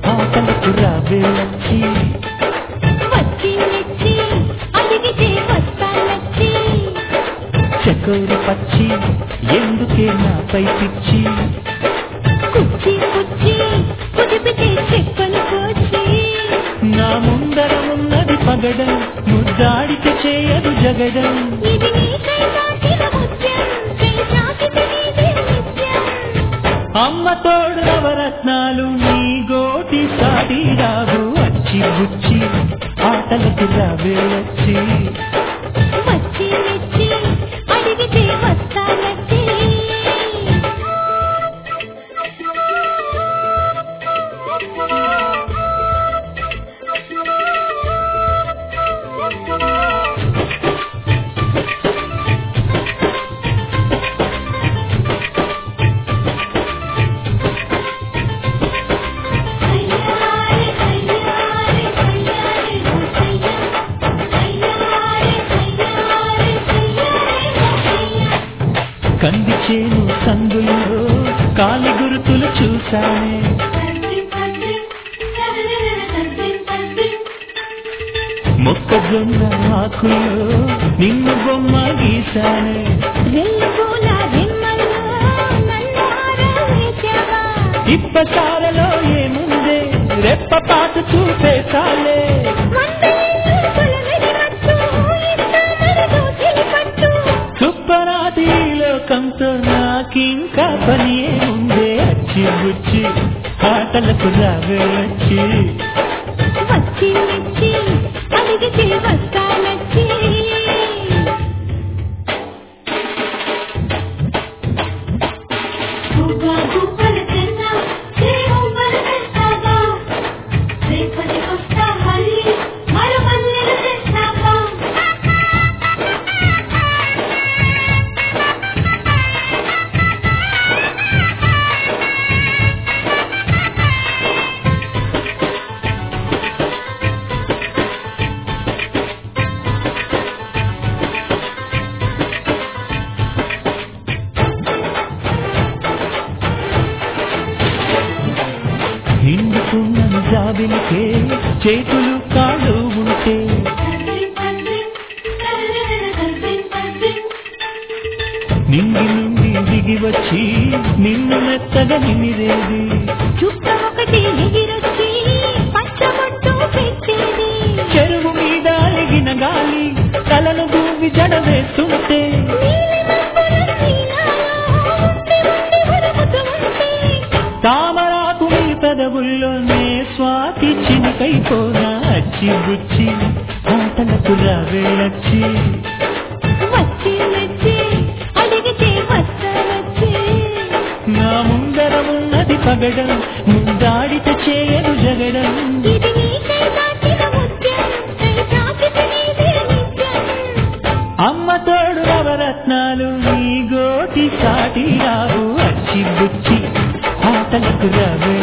ఆటలకు రావే వచ్చి వచ్చి మెచ్చి అడిగితే వస్తానచ్చి చకోరి పచ్చి ఎందుకే నాపై పిచ్చి కుచ్చి కుచ్చి కుదిపితే చెక్కలు కోచి నా ముందర ఉన్నది పగడం ముద్దాడికి చేయదు జగడం ఇది నీకై దాచిన ముత్యం చేయి చాకితే నీదే నిత్యం అమ్మ తోడు నవరత్నాలు నీ గోటి సాటి రావు వచ్చి బుచ్చి ఆటలకు రావే వచ్చి వచ్చి మెచ్చి అడిగితే వస్తానచ్చి అయ్యారే అయ్యారే అయ్యారే అయ్యా అయ్యారే అయ్యారే అయ్యారే కంది చేను సందుల్లో కాలి గురుతులు చూశానే మొక్కజొన్న ఆకుల్లో నిన్ను బొమ్మ గీశానే వెల్లుపూల రెమ్మల్లో నన్ను ఆరాధించావా? ఇప్పసారలో ఏముందే రెప్ప పాటు చూపేశాలే వందలేళ్ళు కొలవెడి మత్తు, ఇస్తామని దోచిలి పట్టు. సుప్పరాది లోకంతో నాకింకా పని ఏముందే అచ్చి బుచ్చి ఆటలకు రావే వచ్చి వచ్చి మెచ్చి అడిగితే వస్తానచ్చి గుబ్బ గుబ్బల చెన్న, చేగుబ్బల తెస్తాగా. రేపటికొస్తా మళ్ళీ, మరో మల్లెలు తెస్తాగా. నిండుకున్న జాబిలికే చేతులు కాళ్ళు ఉంటే నింగి నుండి దిగి వచ్చి నిన్ను మెత్తగా నిమిరేది చుక్క ఒకటి ఎగిరొచ్చి పచ్చబొట్టు పెట్టేది చెరువు మీద ఎగిన గాలి తలను భూమి జడ వేస్తుంటే తామరాకు మీ పెదవుల్లోనే స్వాతి చినుకైపోనా అచ్చి బుచ్చి ఆటలకు రావే వచ్చి వచ్చి మెచ్చి అడిగితే వస్తానచ్చి నా ముందర ఉన్నది పగడం ముందాడిత చేయదు జగడం ఇది నీకై దాచిన ముత్యం కై చాకితే నీదే నిత్యం అమ్మ తోడు నవరత్నాలు నీ గోటి సాటి రావు అచ్చి బుచ్చి ఆటలకు రావే